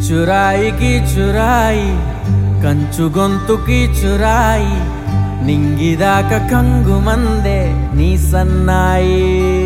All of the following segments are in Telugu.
చురాయికి చురాయి కంచు గొంతుకి చురాయి నింగిదాక కంగు మందే నీ సన్నాయి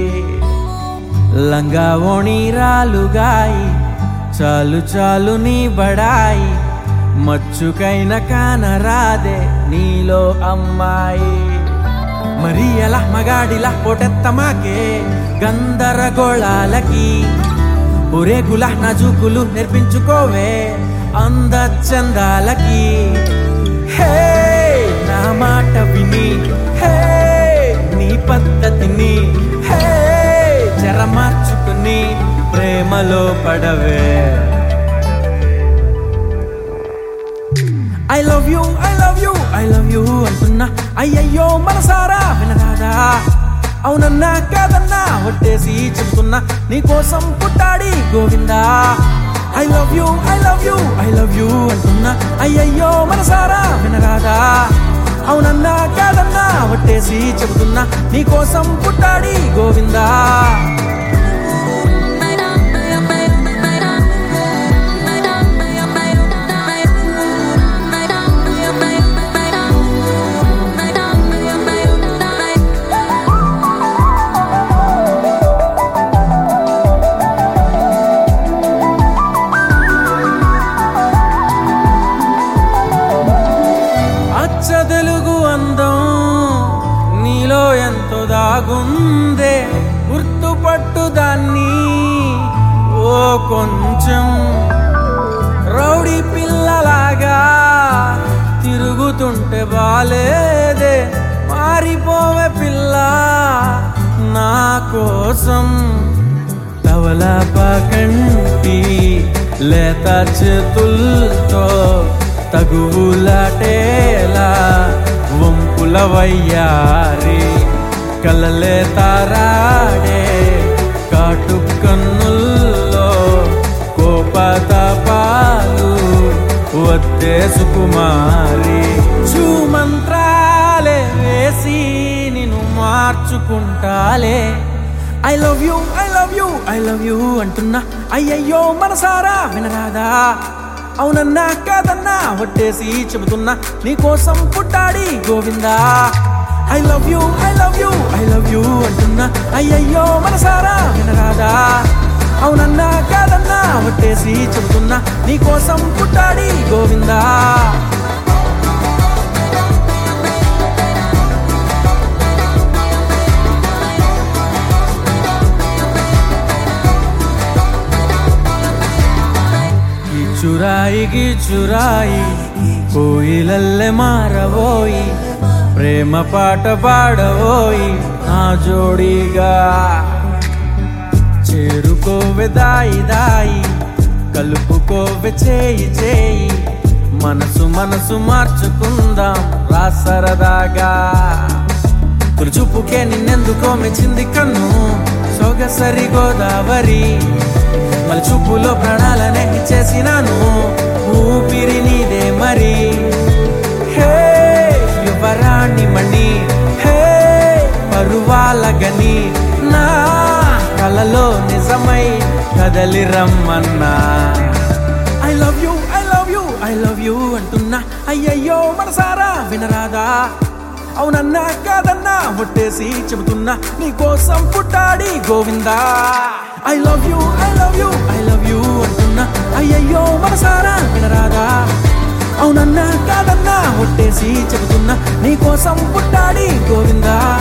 లంగా ఓణి రాలుగాయి చాలు చాలు నీ బడాయి మచ్చుకైన కానరాదే నీలో అమ్మాయి మరి ఎలా మగాడిలా పొటెత్తమాకే గందరగోళాలకి ఊరేగుల నజుకులు నేర్పించుకోవే అందచందాలకి హే నా మాట విని హే నీ పద్ధతిని హే జర మార్చుకుని ప్రేమలో పడవే I love you I love you I love you అంటున్నా అయ్యయ్యో మనసారా వినరాదా అవునన్నా కాదన్నా ఒట్టేసి చెప్తున్నా నీ కోసం పుట్టాడి Govinda I love you I love you I love you అంటున్నా అయ్యయ్యో మనసారా వినరాదా అవునన్నా కాదన్నా ఒట్టేసి చెబుతున్నా నీ కోసం పుట్టాడి గోవిందా అచ్చ తెలుగు అందం నీలో ఎంతో దాగుందే గుర్తుపట్టు దాన్ని ఓ కొంచెం రౌడీ పిల్లలాగా తిరుగుతుంటే బాలేదే మారిపోవే పిల్ల నా కోసం తవలపకంటి లేత చేతుల్తో తగువులాటేలా వంపుల వయ్యారి కలలే తారాడే కాటు కన్నుల్లో కోపతపాలు వద్దే సుకుమారి మంత్రాలే వేసి నిన్ను మార్చుకుంటాలే I love you I love you I love you అంటున్నా అయ్యయ్యో మనసారా వినరాదా అవునన్నా కాదన్నా వట్టేసి చెబుతున్నా నీ కోసం పుట్టాడి Govinda I love you I love you I love you అంటున్నా అయ్యయ్యో మనసారా వినరాదా అవునన్నా కాదన్నా వట్టేసి చెబుతున్నా నీ కోసం పుట్టాడి గోవిందా ಈ ಚುರಾಯಿಗಿ ಚುರಾಯಿ ಕೋಯಿಲಲ್ಲೇ ಮಾರವೋಯಿ ಪ್ರೇಮ ಪಾಠ ಪಾಡವೋಯಿ ಆ ಜೋಡಿగా చేరుకోవె దాయి దాయి కలుపుకోవె చేయి చేయి మనసు మనసు మార్చుకుందాం రా సరదాగా తులుచుపుకే నిన్నెందుకో మెచ్చింది కన్ను సొగసరి గోదావరి మళ్ళీ చూపులో ప్రాణాలనే ఇచ్చేసినాను ఊపిరి నీదే మరి హే యువరాణి మణి హే పరువాల గని నా కలలో నిజమై కదలి రమ్మన్నా I love you I love you I love you అంటున్నా అయ్యయ్యో మనసారా వినరాదా అవునన్నా కాదన్నా ఒట్టేసి చెబుతున్నా నీ కోసం పుట్టాడి Govinda I love you I love you I love you అంటున్నా అయ్యయ్యో మనసారా వినరాదా అవునన్నా కాదన్నా ఒట్టేసి చెబుతున్నా నీ కోసం పుట్టాడి గోవిందా